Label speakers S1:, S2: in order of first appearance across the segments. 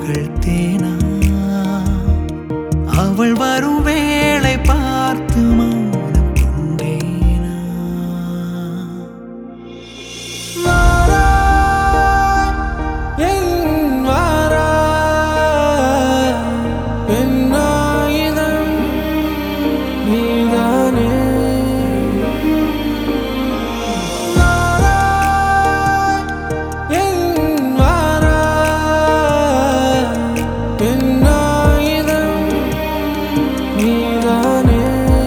S1: புகழ்த்தேனா அவள் வரும் வேளை பார்த்து மௌனம் கொண்டேனா
S2: என் வாரா பெண்ணாயுதம் நீதானே வாரா என் வாரா பெண்ணாயுதம் நீதானே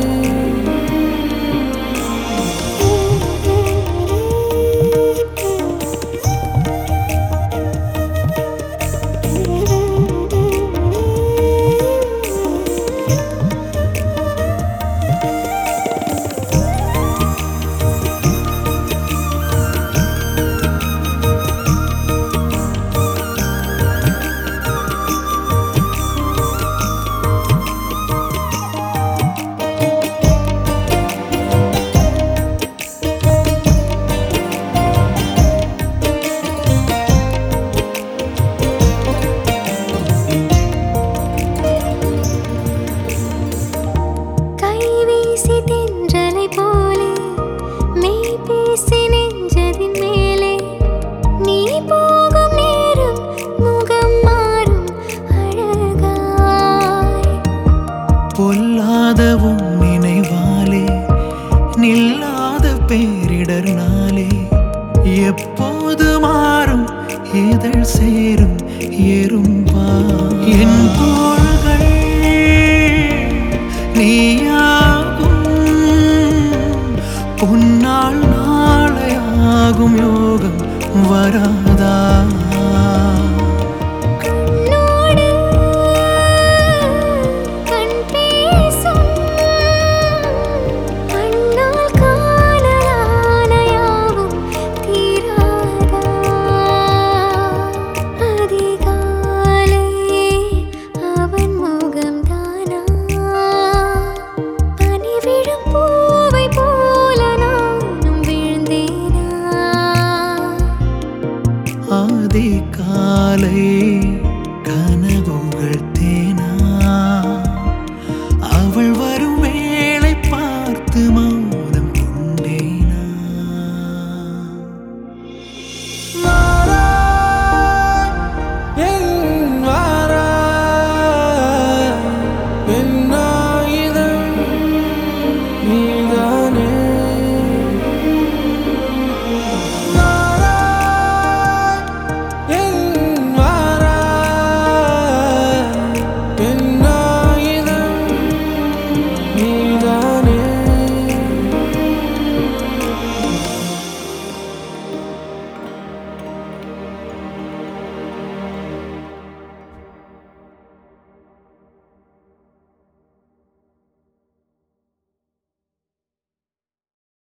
S3: கைவீசி தென்றலை போலே மெய் பேசி நெஞ்சதின் மேலே நீ போகும் நேரம் முகம் மாறும் அழகாய்
S1: பொல்லாத உன் நினைவாலே நில்லாத பேரிடர்னாலே எப்போது மாறும் இதழ் சேரும் எறும்பா என் தோள்கள் நீயாகும் பொன்னால் நாளையாகும் யோகம் வராதா